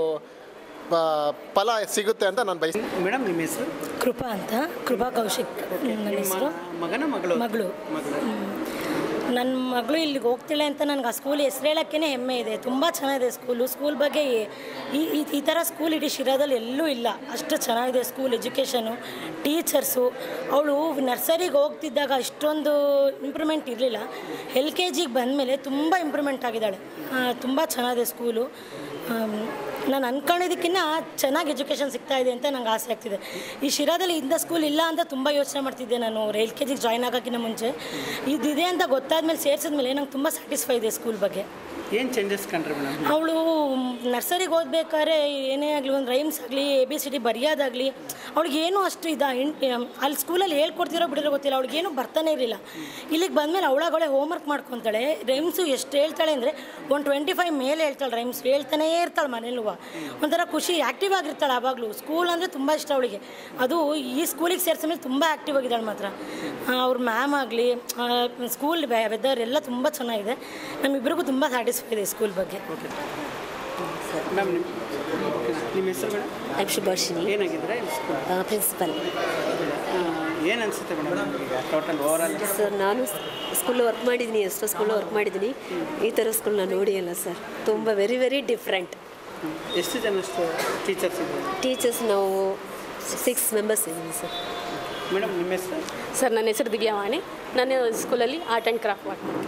ಫಲ ಸಿಗುತ್ತೆ ಅಂತ ನಾನು ಬಯಸ್ತೀನಿ ಮೇಡಮ್ ನಿಮ್ಮ ಹೆಸರು ಕೃಪಾ ಅಂತ ಕೃಪಾ ಕೌಶಿಕ್ ನನ್ನ ನಿಮ್ಮ ಹೆಸರು ಮಗನ ಮಗಳು ಮಗಳು ಮಗಳು ನನ್ನ ಮಗಳು ಇಲ್ಲಿಗೆ ಹೋಗ್ತಿಳೆ ಅಂತ ನನಗೆ ಆ ಸ್ಕೂಲ್ ಹೆಸರು ಹೇಳೋಕ್ಕೇ ಹೆಮ್ಮೆ ಇದೆ ತುಂಬ ಚೆನ್ನಾಗಿದೆ ಸ್ಕೂಲು ಸ್ಕೂಲ್ ಬಗ್ಗೆ ಈ ಈ ಈ ಥರ ಸ್ಕೂಲ್ ಇಡೀ ಶಿರಾದಲ್ಲಿ ಎಲ್ಲೂ ಇಲ್ಲ ಅಷ್ಟು ಚೆನ್ನಾಗಿದೆ ಸ್ಕೂಲ್ ಎಜುಕೇಷನು ಟೀಚರ್ಸು ಅವಳು ನರ್ಸರಿಗೆ ಹೋಗ್ತಿದ್ದಾಗ ಇಷ್ಟೊಂದು ಇಂಪ್ರೂವ್ಮೆಂಟ್ ಇರಲಿಲ್ಲ ಎಲ್ ಕೆ ಜಿಗೆ ಬಂದಮೇಲೆ ತುಂಬ ಇಂಪ್ರೂವ್ಮೆಂಟ್ ಆಗಿದ್ದಾಳೆ ತುಂಬ ಚೆನ್ನಾಗಿದೆ ಸ್ಕೂಲು ನಾನು ಅಂದ್ಕೊಂಡಿದ್ದಕ್ಕಿಂತ ಚೆನ್ನಾಗಿ ಎಜುಕೇಷನ್ ಸಿಗ್ತಾ ಇದೆ ಅಂತ ನಂಗೆ ಆಸೆ ಆಗ್ತಿದೆ ಈ ಶಿರಾದಲ್ಲಿ ಇಂಥ ಸ್ಕೂಲ್ ಇಲ್ಲ ಅಂತ ತುಂಬ ಯೋಚನೆ ಮಾಡ್ತಿದ್ದೆ ನಾನು ಎಲ್ ಕೆ ಜಿಗೆ ಜಾಯ್ನ್ ಆಗೋಕ್ಕಿಂತ ಮುಂಚೆ ಇದಿದೆ ಅಂತ ಗೊತ್ತಾದ್ಮೇಲೆ ಸೇರಿಸಿದ್ಮೇಲೆ ನಂಗೆ ತುಂಬ ಸ್ಯಾಟಿಸ್ಫೈ ಇದೆ ಸ್ಕೂಲ್ ಬಗ್ಗೆ ಏನು ಚೇಂಜಸ್ ಕಂಡ್ರಿ ಮೇಡಮ್ ಅವಳು ನರ್ಸರಿಗೆ ಓದ್ಬೇಕಾದ್ರೆ ಏನೇ ಆಗಲಿ ಒಂದು ರೈಮ್ಸ್ ಆಗಲಿ ಎ ಬಿ ಸಿ ಡಿ ಬರೆಯೋದಾಗಲಿ ಅವಳಿಗೆ ಏನೂ ಅಷ್ಟು ಇದ ಅಲ್ಲಿ ಸ್ಕೂಲಲ್ಲಿ ಹೇಳ್ಕೊಡ್ತಿರೋ ಬಿಡಿರೋ ಗೊತ್ತಿಲ್ಲ ಅವ್ಳಿಗೇನು ಬರ್ತಾನೆ ಇರಲಿಲ್ಲ ಇಲ್ಲಿಗೆ ಬಂದಮೇಲೆ ಅವಳಾಗಳೆ ಹೋಮ್ವರ್ಕ್ ಮಾಡ್ಕೊತಾಳೆ ರೈಮ್ಸು ಎಷ್ಟು ಹೇಳ್ತಾಳೆ ಅಂದರೆ ಒಂದು ಟ್ವೆಂಟಿ ಫೈವ್ ಮೇಲೆ ಹೇಳ್ತಾಳೆ ರೈಮ್ಸ್ ಹೇಳ್ತಾನೇ ಇರ್ತಾಳೆ ಮನೇಲೂ ಒಂಥರ ಖುಷಿ ಆ್ಯಕ್ಟಿವ್ ಆಗಿರ್ತಾಳೆ ಆವಾಗಲೂ ಸ್ಕೂಲ್ ಅಂದರೆ ತುಂಬ ಇಷ್ಟ ಅವಳಿಗೆ ಅದು ಈ ಸ್ಕೂಲಿಗೆ ಸೇರಿಸಿದ್ಮೇಲೆ ತುಂಬ ಆ್ಯಕ್ಟಿವ್ ಆಗಿದ್ದಾಳೆ ಮಾತ್ರ ಅವ್ರ ಮ್ಯಾಮ್ ಆಗಲಿ ಸ್ಕೂಲ್ ವೆದರ್ ಎಲ್ಲ ತುಂಬ ಚೆನ್ನಾಗಿದೆ ನಮ್ಮಿಬ್ಬರಿಗೂ ತುಂಬ ಸ್ಯಾಟಿಸ್ಫೈ ಇದೆ ಸ್ಕೂಲ್ ಬಗ್ಗೆ ಮ್ಯಾಮ್ ನಿಮ್ಮ ನಿಮ್ಮ ಹೆಸರು ಮೇಡಮ್ ಐಮ್ ಶುಭಾಷಿನಿ ಏನಾಗಿದ್ರೆ ಸ್ಕೂಲ್ ಪ್ರಿನ್ಸಿಪಲ್ ಏನು ಅನಿಸುತ್ತೆ ಮೇಡಮ್ ಈಗ ಟೋಟಲ್ ಓವರ್ ಆಲ್ ಸರ್ ನಾನು ಸ್ಕೂಲ್ ವರ್ಕ್ ಮಾಡಿದ್ದೀನಿ ಎಷ್ಟೋ ಸ್ಕೂಲ್ ವರ್ಕ್ ಮಾಡಿದ್ದೀನಿ ಈ ಥರ ಸ್ಕೂಲ್ ನಾನು ನೋಡಿಯಲ್ಲ ಸರ್ ತುಂಬ ವೆರಿ ವೆರಿ ಡಿಫ್ರೆಂಟ್ ಎಷ್ಟು ಜನ ಟೀಚರ್ಸ್ ಇದ್ದಾರೆ ಟೀಚರ್ಸ್ ನಾವು ಸಿಕ್ಸ್ ಮೆಂಬರ್ಸ್ ಇದ್ದೀವಿ ಸರ್ ಮೇಡಮ್ ನಿಮ್ಮ ಹೆಸರು ಸರ್ ನನ್ನ ಹೆಸರು ದಿವ್ಯವಾಣಿ ನಾನು ಸ್ಕೂಲಲ್ಲಿ ಆರ್ಟ್ ಆ್ಯಂಡ್ ಕ್ರಾಫ್ಟ್ ಮಾಡ್ತೀನಿ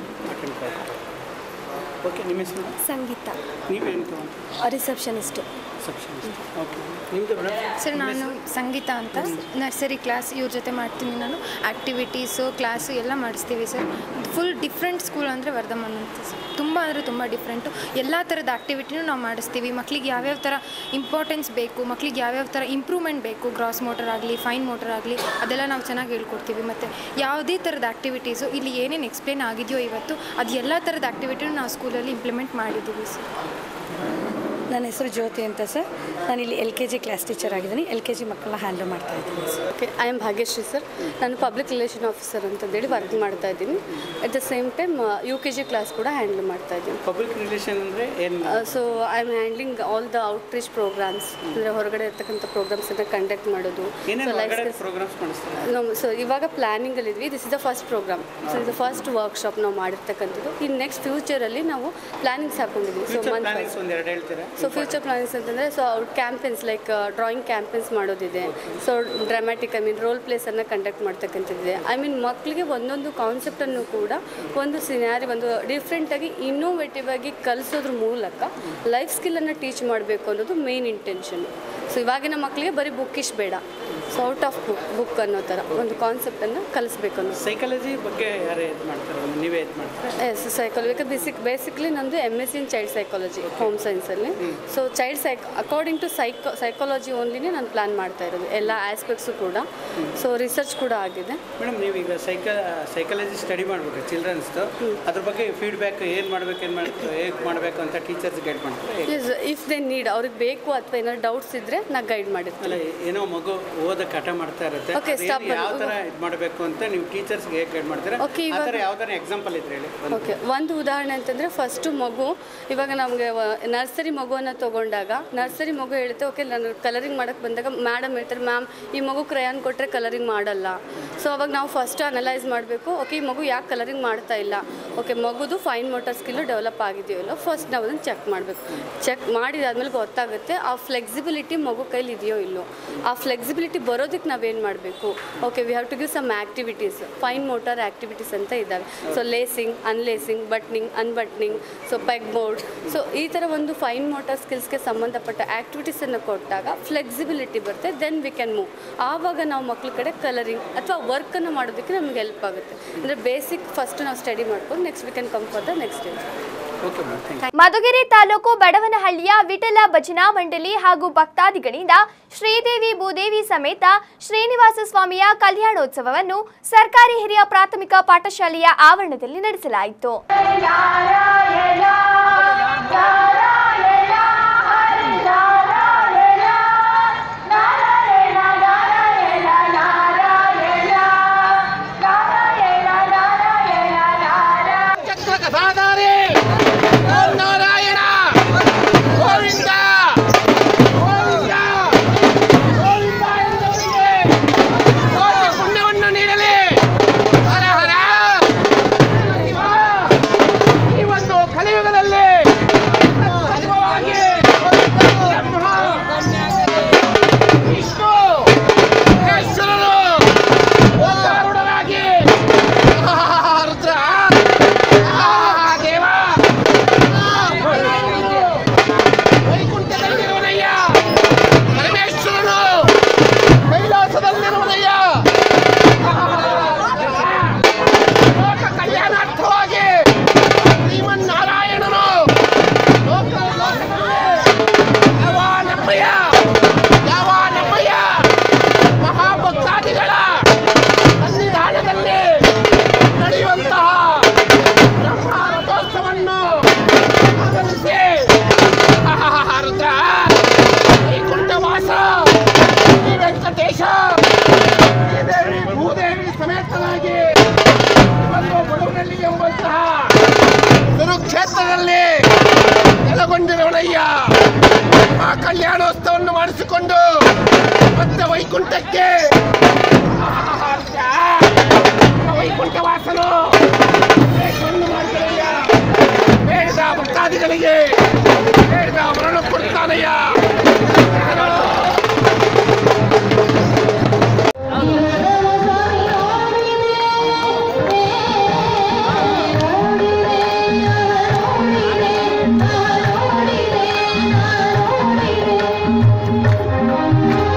ಓಕೆ ನಿಮ್ಮ ಹೆಸರು ಸಂಗೀತ ನೀವೇನು ತಗೊಂಡು ರಿಸೆಪ್ಷನಿಸ್ಟು ಓಕೆ ನಿಮ್ಮದು ಮೇಡಮ್ ಸರ್ ನಾನು ಸಂಗೀತ ಅಂತ ನರ್ಸರಿ ಕ್ಲಾಸ್ ಇವ್ರ ಜೊತೆ ಮಾಡ್ತೀನಿ ನಾನು ಆ್ಯಕ್ಟಿವಿಟೀಸು ಕ್ಲಾಸು ಎಲ್ಲ ಮಾಡಿಸ್ತೀವಿ ಸರ್ ಫುಲ್ ಡಿಫ್ರೆಂಟ್ ಸ್ಕೂಲ್ ಅಂದರೆ ವರ್ಧಮಾನ್ ಅಂತ ಸರ್ ತುಂಬ ಅಂದರೆ ತುಂಬ ಡಿಫ್ರೆಂಟು ಎಲ್ಲ ಥರದ ಆ್ಯಕ್ಟಿವಿಟಿನೂ ನಾವು ಮಾಡಿಸ್ತೀವಿ ಮಕ್ಳಿಗೆ ಯಾವ್ಯಾವ ಥರ ಇಂಪಾರ್ಟೆನ್ಸ್ ಬೇಕು ಮಕ್ಳಿಗೆ ಯಾವ್ಯಾವ ಥರ ಇಂಪ್ರೂವ್ಮೆಂಟ್ ಬೇಕು ಗ್ರಾಸ್ ಮೋಟರ್ ಆಗಲಿ ಫೈನ್ ಮೋಟರ್ ಆಗಲಿ ಅದೆಲ್ಲ ನಾವು ಚೆನ್ನಾಗಿ ಹೇಳ್ಕೊಡ್ತೀವಿ ಮತ್ತು ಯಾವುದೇ ಥರದ ಆ್ಯಕ್ಟಿವಿಟೀಸು ಇಲ್ಲಿ ಏನೇನು ಎಕ್ಸ್ಪ್ಲೇನ್ ಆಗಿದೆಯೋ ಇವತ್ತು ಅದು ಎಲ್ಲ ಥರದ ಆ್ಯಕ್ಟಿವಿಟಿನೂ ನಾವು ಸ್ಕೂಲಲ್ಲಿ ಇಂಪ್ಲಿಮೆಂಟ್ ಮಾಡಿದ್ದೀವಿ ಸರ್ ನನ್ನ ಹೆಸರು ಜ್ಯೋತಿ ಅಂತ ಸರ್ ನಾನು ಇಲ್ಲಿ L K G class teacher ಆಗಿದ್ದೀನಿ ಎಲ್ ಕೆ ಜಿ ಮಕ್ಕಳನ್ನ ಹ್ಯಾಂಡಲ್ ಮಾಡ್ತಾ ಇದ್ದೀನಿ sir okay I am Bhagyashree sir ನಾನು ಪಬ್ಲಿಕ್ ರಿಲೇಷನ್ ಆಫೀಸರ್ ಅಂತಂದೇಳಿ ವರ್ಕ್ ಮಾಡ್ತಾ ಇದ್ದೀನಿ at the same time U K G class ಕೂಡ ಹ್ಯಾಂಡಲ್ ಮಾಡ್ತಾ ಇದ್ದೀನಿ ಪಬ್ಲಿಕ್ ರಿಲೇಷನ್ ಅಂದರೆ ಏನು so I am handling all the outreach programs ಅಂದರೆ ಹೊರಗಡೆ ಇರ್ತಕ್ಕಂಥ ಪ್ರೋಗ್ರಾಮ್ಸನ್ನು ಕಂಡಕ್ಟ್ ಮಾಡೋದು ಏನೇನು ಸೊ ಲೈಫ್ ಹೊರಗಡೆ ಪ್ರೋಗ್ರಾಮ್ಸ್ ಮಾಡಿಸ್ತಾರೆ ನಮ್ಮ ಸೊ ಇವಾಗ ಪ್ಲ್ಯಾನಿಂಗಲ್ಲಿದ್ವಿ this is the first program so ಇದು ಫಸ್ಟ್ ವರ್ಕ್ಶಾಪ್ ನಾವು ಮಾಡಿರ್ತಕ್ಕಂಥದ್ದು ಇನ್ನು ನೆಕ್ಸ್ಟ್ ಫ್ಯೂಚರಲ್ಲಿ ನಾವು ಪ್ಲಾನಿಂಗ್ಸ್ ಹಾಕೊಂಡಿದ್ವಿ ಸೊ ಫ್ಯೂಚರ್ ಮಂತ್ ಪ್ಲಾನಿಂಗ್ಸ್ ಒಂದು ಎರಡು ಹೇಳ್ತೀರಾ ಸೊ ಫ್ಯೂಚರ್ ಪ್ಲಾನಿಂಗ್ಸ್ ಅಂತಂದರೆ ಸೊ ಅವ್ರ ಕ್ಯಾಂಪೇನ್ಸ್ ಲೈಕ್ ಡ್ರಾಯಿಂಗ್ ಕ್ಯಾಂಪೇನ್ಸ್ ಮಾಡೋದಿದೆ so dramatic I mean role ಪ್ಲೇಸನ್ನು ಕಂಡಕ್ಟ್ ಮಾಡ್ತಕ್ಕಂಥದ್ದಿದೆ ಐ ಮೀನ್ ಮಕ್ಕಳಿಗೆ ಒಂದೊಂದು ಕಾನ್ಸೆಪ್ಟನ್ನು ಕೂಡ ಒಂದು ಸಿನಾರಿ ಒಂದು ಡಿಫ್ರೆಂಟಾಗಿ ಇನ್ನೋವೇಟಿವ್ ಆಗಿ ಕಲಿಸೋದ್ರ ಮೂಲಕ ಲೈಫ್ ಸ್ಕಿಲ್ಲನ್ನು ಟೀಚ್ ಮಾಡಬೇಕು ಅನ್ನೋದು ಮೇನ್ ಇಂಟೆನ್ಷನ್ ಸೊ ಇವಾಗಿನ ಮಕ್ಕಳಿಗೆ ಬರೀ ಬುಕ್ಕಿಶ್ ಬೇಡ so out of book book ಅನ್ನೋ ಥರ ಒಂದು ಕಾನ್ಸೆಪ್ಟನ್ನು ಕಲಿಸ್ಬೇಕು ಅನ್ನೋ ಸೈಕಾಲಜಿ ಬಗ್ಗೆ ಯಾರು ಇದು ಮಾಡ್ತಾರೆ ಒಂದು ನೀವೇ ಇದು ಮಾಡ್ತಾರೆ ಎಸ್ ಸೈಕಾಲಜಿ ಬೇಸಿಕ್ ಬೇಸಿಕ್ಲಿ ನಂದು M S in child psychology home ಸೈನ್ಸಲ್ಲಿ so child psych according to psycho psychology ಓನ್ಲಿನೇ ನಾನು ಪ್ಲ್ಯಾನ್ ಮಾಡ್ತಾ ಇರೋದು ಎಲ್ಲ ಆಸ್ಪೆಕ್ಟ್ಸು ಕೂಡ ಸೊ ರಿಸರ್ಚ್ ಕೂಡ ಆಗಿದೆ ಮೇಡಮ್ ನೀವೀಗ ಸೈಕ ಸೈಕಾಲಜಿ ಸ್ಟಡಿ ಮಾಡ್ಬೇಕು ಚಿಲ್ಡ್ರನ್ಸ್ದು ಅದ್ರ ಬಗ್ಗೆ ಫೀಡ್ಬ್ಯಾಕ್ ಏನು ಮಾಡ್ಬೇಕು ಏನು ಮಾಡಬೇಕು ಹೇಗೆ ಮಾಡಬೇಕು ಅಂತ ಟೀಚರ್ಸ್ ಗೈಡ್ ಮಾಡ್ತಾರೆ ಇಸ್ ಇಫ್ ದೇ ನೀಡ್ ಅವ್ರಿಗೆ ಬೇಕು ಅಥವಾ ಏನಾದ್ರು ಡೌಟ್ಸ್ ಇದ್ದರೆ ನಾ ಗೈಡ್ ಅಲ್ಲ ಮಾಡಿರ್ತೀನಿ ಏನೋ ಮಗು ಓದಕ್ಕೆ ಹಠ ಮಾಡ್ತಾ ಇರುತ್ತೆ Okay, ಅದು stop ಏನು ಯಾವ ಮಾಡಿ. ಥರ ಇದು ಮಾಡಬೇಕು ಅಂತ ನೀವು ಟೀಚರ್ಸ್ಗೆ ಹೇಗೆ ಗೈಡ್ ಮಾಡ್ತೀರಾ Okay, ಆ ಥರ ಇವಾಗ- ಯಾವ ಥರ ಎಕ್ಸಾಂಪಲ್ ಇದ್ರೆ ಹೇಳಿ ಒಂದು. ಓಕೆ ಒಂದು ಉದಾಹರಣೆ ಅಂತಂದರೆ ಫಸ್ಟು ಮಗು ಇವಾಗ ನಮಗೆ ನರ್ಸರಿ ಮಗುವನ್ನು ತೊಗೊಂಡಾಗ ನರ್ಸರಿ ಮಗು ಹೇಳುತ್ತೆ ಓಕೆ ನಾನು ಕಲರಿಂಗ್ ಮಾಡೋಕ್ಕೆ ಬಂದಾಗ ಮೇಡಮ್ ಹೇಳ್ತಾರೆ ಮ್ಯಾಮ್ ಈ ಮಗು ಕ್ರಯಾನ್ ಕೊಟ್ಟರೆ ಕಲರಿಂಗ್ ಮಾಡಲ್ಲ ಸೊ ಅವಾಗ ನಾವು ಫಸ್ಟ್ ಅನಲೈಸ್ ಮಾಡಬೇಕು ಓಕೆ ಈ ಮಗು ಯಾಕೆ ಕಲರಿಂಗ್ ಮಾಡ್ತಾ ಇಲ್ಲ ಓಕೆ ಮಗುದು ಫೈನ್ ಮೋಟರ್ ಸ್ಕಿಲ್ಲು ಡೆವಲಪ್ ಆಗಿದೆಯೋ ಇಲ್ಲೋ ಫಸ್ಟ್ ನಾವು ಅದನ್ನು ಚೆಕ್ ಮಾಡಬೇಕು ಚೆಕ್ ಮಾಡಿದಾದ್ಮೇಲೆ ಗೊತ್ತಾಗುತ್ತೆ ಆ ಫ್ಲೆಕ್ಸಿಬಿಲಿಟಿ ಮಗು ಕೈಲಿ ಇದೆಯೋ ಇಲ್ಲೋ ಆ ಫ್ಲೆಕ್ಸಿಬಿಲಿಟಿ ಬರೋದಕ್ಕೆ ನಾವೇನು ಮಾಡಬೇಕು okay we have to give some activities fine motor activities ಅಂತ ಇದ್ದಾವೆ so lacing unlacing buttoning unbuttoning so peg board so ಈ ಥರ ಒಂದು ಫೈನ್ ಮೋಟಾರ್ ಸ್ಕಿಲ್ಸ್ಗೆ ಸಂಬಂಧಪಟ್ಟ ಆ್ಯಕ್ಟಿವಿಟೀಸನ್ನು ಕೊಟ್ಟಾಗ ಫ್ಲೆಕ್ಸಿಬಿಲಿಟಿ ಬರುತ್ತೆ ದೆನ್ ವಿ ಕ್ಯಾನ್ ಮೂವ್ ಆವಾಗ ನಾವು ಮಕ್ಳ ಕಡೆ ಕಲರಿಂಗ್ ಅಥವಾ ವರ್ಕನ್ನು ಮಾಡೋದಕ್ಕೆ ನಮ್ಗೆ ಹೆಲ್ಪ್ ಆಗುತ್ತೆ ಅಂದರೆ ಬೇಸಿಕ್ ಫಸ್ಟ್ ನಾವು ಸ್ಟಡಿ ಮಾಡ್ಕೊಂಡು next we can come for the next stage okay ma'am thank Madhugiri taluk ಬಡವನಹಳ್ಳಿಯ ವಿಠಲ ಭಜನಾ ಮಂಡಳಿ ಹಾಗೂ ಭಕ್ತಾದಿಗಳಿಂದ ಶ್ರೀದೇವಿ ಭೂದೇವಿ ಸಮೇತ ಶ್ರೀನಿವಾಸ ಸ್ವಾಮಿಯ ಕಲ್ಯಾಣೋತ್ಸವವನ್ನು ಸರ್ಕಾರಿ ಹಿರಿಯ ಪ್ರಾಥಮಿಕ ಪಾಠಶಾಲೆಯ ಆವರಣದಲ್ಲಿ ನಡೆಸಲಾಯಿತು ಚಕ್ರಕಥಾಧಾರಿ ಓಂ ನಾರಾಯಣ ಗೋವಿಂದ ಗೋವಿಂದ ಗೋವಿಂದ ಎಂದವರಿಗೆ ಕೋಟಿ ಪುಣ್ಯವನ್ನು ನೀಡಲಿ ಹರ ಹರ ಶಿವ. ಈ ಒಂದು ಕಲಿಯುಗದಲ್ಲಿ ಪ್ರಥಮವಾಗಿ ಬ್ರಹ್ಮ ವಿಷ್ಣು ಮಹೇಶ್ವರರು ಓಂಕಾರೂಢರಾಗಿ ರುದ್ರ ಆ ದೇವ ವೈಕುಂಠದಲ್ಲಿರುವನಯ್ಯ ಪರಮೇಶ್ವರನು ಕೈಲಾಸದಲ್ಲಿರುವನಯ್ಯ ಲೋಕ ಕಲ್ಯಾಣಾರ್ಥವಾಗಿ ಶ್ರೀಮನ್ನಾರಾಯಣನು ಲೋಕ ಯಾವ ನಮ್ಮಯ್ಯ ಯಾವ ನಮ್ಮಯ್ಯ ಮಹಾಭಕ್ತಾದಿಗಳ ಸನ್ನಿಧಾನದಲ್ಲಿ ನಡೆಯುವಂತಹ ಬ್ರಹ್ಮ ರಥೋತ್ಸವನ್ನು ಆಗಮಿಸಿ ರುದ್ರ ವೈಕುಂಠ ವಾಸ ಶ್ರೀ ವೆಂಕಟೇಶ ಶ್ರೀದೇವಿ ಭೂದೇವಿ ಸಮೇತನಾಗಿ ಇವತ್ತು ಬಡವನಹಳ್ಳಿ ಎಂಬಂತಹ ಕುರುಕ್ಷೇತ್ರದಲ್ಲಿ ನೆಲೆಗೊಂಡಿರುವನಯ್ಯ ಆ ಕಲ್ಯಾಣೋತ್ಸವವನ್ನು ಮಾಡಿಸಿಕೊಂಡು ಮತ್ತೆ ವೈಕುಂಠಕ್ಕೆ ವೈಕುಂಠ ವಾಸನು ವೇಷವನ್ನು ಮಾಡ್ತಾನಯ್ಯ ಬೇಡದ ಭಕ್ತಾದಿಗಳಿಗೆ ಬೇಡದ ಮರಣ ಕೊಡ್ತಾನಯ್ಯ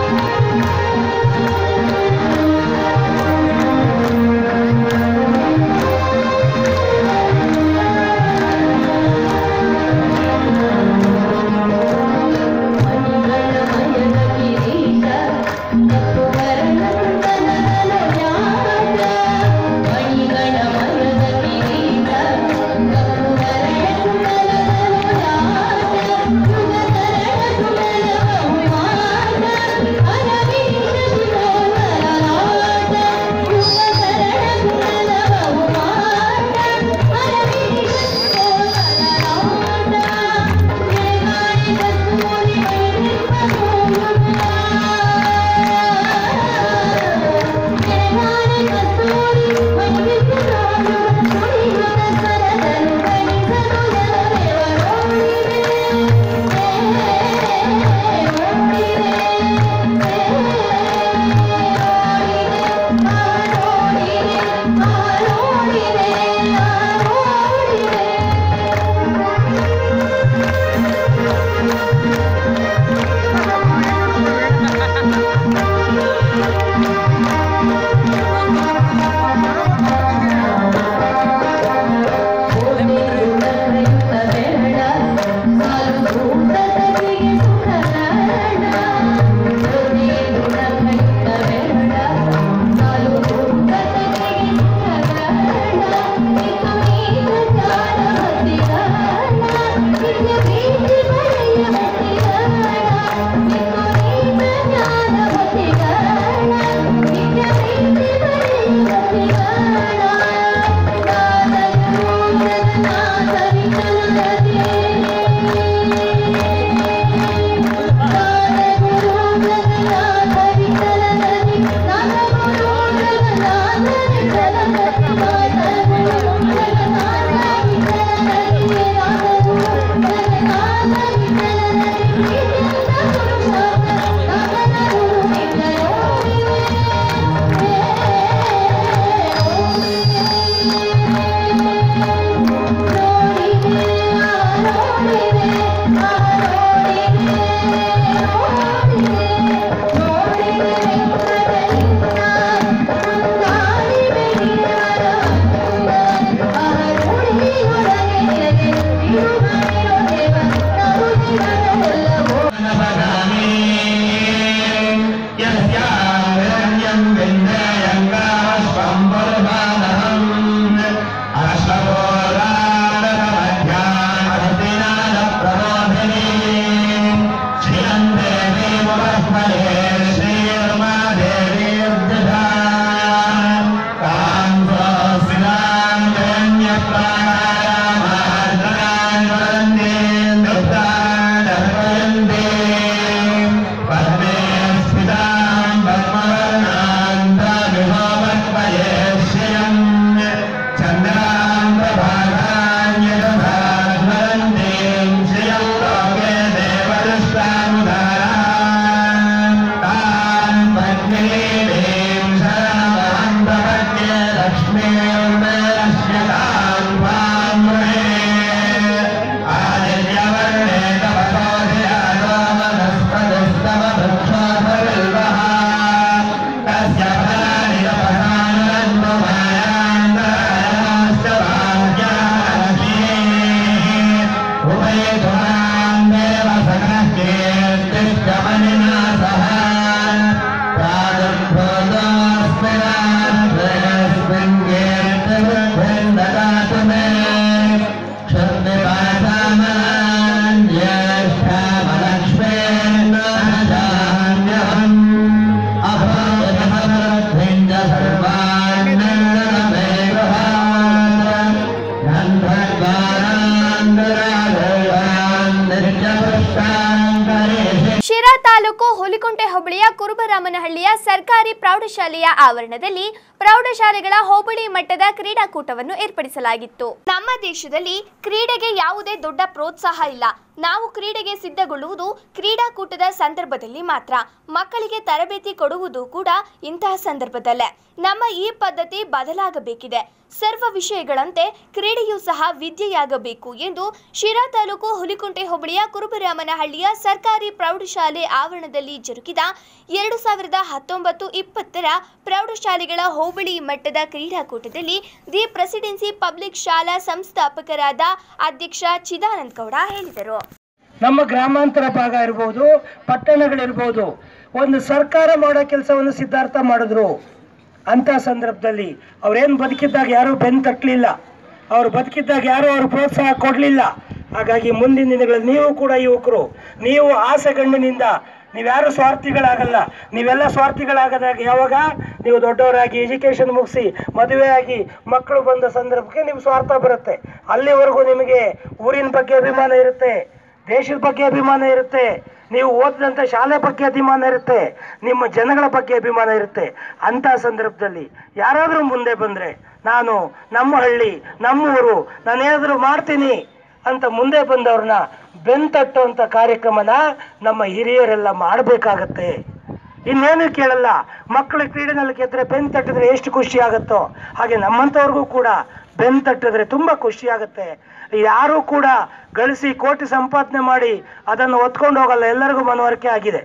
ಿ ಸರ್ಕಾರಿ ಪ್ರೌಢಶಾಲೆಯ ಆವರಣದಲ್ಲಿ ಪ್ರೌಢಶಾಲೆಗಳ ಹೋಬಳಿ ಮಟ್ಟದ ಕ್ರೀಡಾಕೂಟವನ್ನು ಏರ್ಪಡಿಸಲಾಗಿತ್ತು ನಮ್ಮ ದೇಶದಲ್ಲಿ ಕ್ರೀಡೆಗೆ ಯಾವುದೇ ದೊಡ್ಡ ಪ್ರೋತ್ಸಾಹ ಇಲ್ಲ ನಾವು ಕ್ರೀಡೆಗೆ ಸಿದ್ಧಗೊಳ್ಳುವುದು ಕ್ರೀಡಾಕೂಟದ ಸಂದರ್ಭದಲ್ಲಿ ಮಾತ್ರ ಮಕ್ಕಳಿಗೆ ತರಬೇತಿ ಕೊಡುವುದು ಕೂಡ ಇಂತಹ ಸಂದರ್ಭದಲ್ಲೇ ನಮ್ಮ ಈ ಪದ್ಧತಿ ಬದಲಾಗಬೇಕಿದೆ ಸರ್ವ ವಿಷಯಗಳಂತೆ ಕ್ರೀಡೆಯೂ ಸಹ ವಿದ್ಯೆಯಾಗಬೇಕು ಎಂದು ಶಿರಾ ತಾಲೂಕು ಹುಲಿಕುಂಟೆ ಹೋಬಳಿಯ ಕುರುಬರಾಮನಹಳ್ಳಿಯ ಸರ್ಕಾರಿ ಪ್ರೌಢಶಾಲೆ ಆವರಣದಲ್ಲಿ ಜರುಗಿದ ಎರಡು ಸಾವಿರದ ಹತ್ತೊಂಬತ್ತು ಇಪ್ಪತ್ತರ ಪ್ರೌಢಶಾಲೆಗಳ ಹೋಬಳಿ ಮಟ್ಟದ ಕ್ರೀಡಾಕೂಟದಲ್ಲಿ ದಿ ಪ್ರೆಸಿಡೆನ್ಸಿ ಪಬ್ಲಿಕ್ ಶಾಲಾ ಸಂಸ್ಥಾಪಕರಾದ ಅಧ್ಯಕ್ಷ ಚಿದಾನಂದ್ ಗೌಡ ಹೇಳಿದರು ನಮ್ಮ ಗ್ರಾಮಾಂತರ ಭಾಗ ಇರ್ಬೋದು ಪಟ್ಟಣಗಳಿರ್ಬೋದು ಒಂದು ಸರ್ಕಾರ ಮಾಡೋ ಕೆಲಸವನ್ನು ಸಿದ್ಧಾರ್ಥ ಮಾಡಿದ್ರು ಅಂಥ ಸಂದರ್ಭದಲ್ಲಿ ಅವ್ರೇನು ಬದುಕಿದ್ದಾಗ ಯಾರೂ ಬೆನ್ನು ತಟ್ಟಲಿಲ್ಲ ಅವ್ರು ಬದುಕಿದ್ದಾಗ ಯಾರೂ ಅವ್ರು ಪ್ರೋತ್ಸಾಹ ಕೊಡಲಿಲ್ಲ ಹಾಗಾಗಿ ಮುಂದಿನ ದಿನಗಳಲ್ಲಿ ನೀವು ಕೂಡ ಯುವಕರು ನೀವು ಆಸೆಗಣ್ಣಿನಿಂದ ನೀವ್ಯಾರು ಸ್ವಾರ್ಥಿಗಳಾಗಲ್ಲ ನೀವೆಲ್ಲ ಸ್ವಾರ್ಥಿಗಳಾಗದಾಗ ಯಾವಾಗ ನೀವು ದೊಡ್ಡವರಾಗಿ ಎಜುಕೇಷನ್ ಮುಗಿಸಿ ಮದುವೆಯಾಗಿ ಮಕ್ಕಳು ಬಂದ ಸಂದರ್ಭಕ್ಕೆ ನಿಮ್ಗೆ ಸ್ವಾರ್ಥ ಬರುತ್ತೆ ಅಲ್ಲಿವರೆಗೂ ನಿಮಗೆ ಊರಿನ ಬಗ್ಗೆ ಅಭಿಮಾನ ಇರುತ್ತೆ ದೇಶದ ಬಗ್ಗೆ ಅಭಿಮಾನ ಇರುತ್ತೆ ನೀವು ಓದಿದಂಥ ಶಾಲೆ ಬಗ್ಗೆ ಅಭಿಮಾನ ಇರುತ್ತೆ ನಿಮ್ಮ ಜನಗಳ ಬಗ್ಗೆ ಅಭಿಮಾನ ಇರುತ್ತೆ ಅಂಥ ಸಂದರ್ಭದಲ್ಲಿ ಯಾರಾದರೂ ಮುಂದೆ ಬಂದರೆ ನಾನು ನಮ್ಮ ಹಳ್ಳಿ ನಮ್ಮ ಊರು ನಾನೇನಾದರೂ ಮಾಡ್ತೀನಿ ಅಂತ ಮುಂದೆ ಬಂದವ್ರನ್ನ ಬೆಂತಟ್ಟುವಂಥ ಕಾರ್ಯಕ್ರಮನ ನಮ್ಮ ಹಿರಿಯರೆಲ್ಲ ಮಾಡಬೇಕಾಗತ್ತೆ ಇನ್ನೇನು ಕೇಳಲ್ಲ ಮಕ್ಕಳು ಕ್ರೀಡೆನಲ್ಲಿ ಗೆದ್ರೆ ಬೆನ್ ತಟ್ಟಿದ್ರೆ ಎಷ್ಟು ಖುಷಿ ಆಗುತ್ತೋ ಹಾಗೆ ನಮ್ಮಂಥವ್ರಿಗೂ ಕೂಡ ಬೆನ್ ತಟ್ಟಿದ್ರೆ ತುಂಬ ಖುಷಿ ಆಗುತ್ತೆ ಯಾರೂ ಕೂಡ ಗಳಿಸಿ ಕೋಟಿ ಸಂಪಾದನೆ ಮಾಡಿ ಅದನ್ನು ಹೊತ್ಕೊಂಡು ಹೋಗಲ್ಲ ಎಲ್ಲರಿಗೂ ಮನವರಿಕೆ ಆಗಿದೆ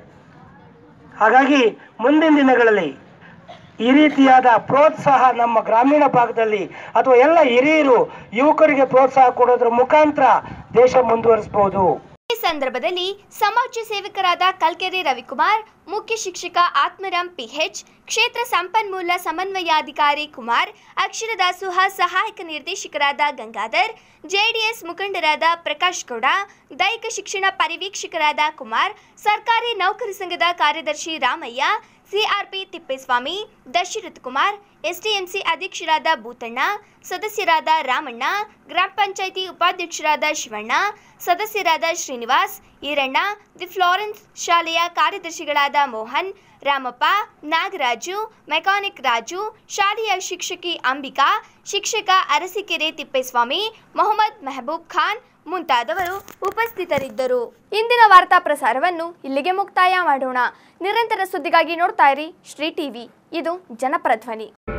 ಹಾಗಾಗಿ ಮುಂದಿನ ದಿನಗಳಲ್ಲಿ ಈ ರೀತಿಯಾದ ಪ್ರೋತ್ಸಾಹ ನಮ್ಮ ಗ್ರಾಮೀಣ ಭಾಗದಲ್ಲಿ ಅಥವಾ ಎಲ್ಲ ಹಿರಿಯರು ಯುವಕರಿಗೆ ಪ್ರೋತ್ಸಾಹ ಕೊಡೋದ್ರ ಮುಖಾಂತರ ದೇಶ ಮುಂದುವರಿಸಬಹುದು ಈ ಸಂದರ್ಭದಲ್ಲಿ ಸಮಾಜ ಸೇವಕರಾದ ಕಲ್ಕೆರೆ ರವಿಕುಮಾರ್ ಮುಖ್ಯ ಶಿಕ್ಷಕ ಆತ್ಮರಾಮ್ ಪಿಎಚ್ ಕ್ಷೇತ್ರ ಸಂಪನ್ಮೂಲ ಸಮನ್ವಯಾಧಿಕಾರಿ ಕುಮಾರ್ ಅಕ್ಷರ ದಾಸೋಹ ಸಹಾಯಕ ನಿರ್ದೇಶಕರಾದ ಗಂಗಾಧರ್ ಜೆಡಿಎಸ್ ಮುಖಂಡರಾದ ಪ್ರಕಾಶ್ ಗೌಡ ದೈಹಿಕ ಶಿಕ್ಷಣ ಪರಿವೀಕ್ಷಕರಾದ ಕುಮಾರ್ ಸರ್ಕಾರಿ ನೌಕರ ಸಂಘದ ಕಾರ್ಯದರ್ಶಿ ರಾಮಯ್ಯ ಸಿಆರ್ಪಿ ತಿಪ್ಪೇಸ್ವಾಮಿ ದಶರಥ್ ಕುಮಾರ್ ಎಸ್ಡಿಎಂಸಿ ಅಧ್ಯಕ್ಷರಾದ ಭೂತಣ್ಣ ಸದಸ್ಯರಾದ ರಾಮಣ್ಣ ಗ್ರಾಮ ಪಂಚಾಯಿತಿ ಉಪಾಧ್ಯಕ್ಷರಾದ ಶಿವಣ್ಣ ಸದಸ್ಯರಾದ ಶ್ರೀನಿವಾಸ್ ಈರಣ್ಣ ದಿ ಫ್ಲಾರೆನ್ಸ್ ಶಾಲೆಯ ಕಾರ್ಯದರ್ಶಿಗಳಾದ ಮೋಹನ್ ರಾಮಪ್ಪ ನಾಗರಾಜು ಮೆಕ್ಯಾನಿಕ್ ರಾಜು ಶಾಲೆಯ ಶಿಕ್ಷಕಿ ಅಂಬಿಕಾ ಶಿಕ್ಷಕ ಅರಸಿಕೆರೆ ತಿಪ್ಪೇಸ್ವಾಮಿ ಮೊಹಮ್ಮದ್ ಮೆಹಬೂಬ್ ಖಾನ್ ಮುಂತಾದವರು ಉಪಸ್ಥಿತರಿದ್ದರು ಇಂದಿನ ವಾರ್ತಾ ಪ್ರಸಾರವನ್ನು ಇಲ್ಲಿಗೆ ಮುಕ್ತಾಯ ಮಾಡೋಣ ನಿರಂತರ ಸುದ್ದಿಗಾಗಿ ನೋಡ್ತಾ ಇರಿ ಶ್ರೀ ಟಿವಿ ಇದು ಜನಪರ ಧ್ವನಿ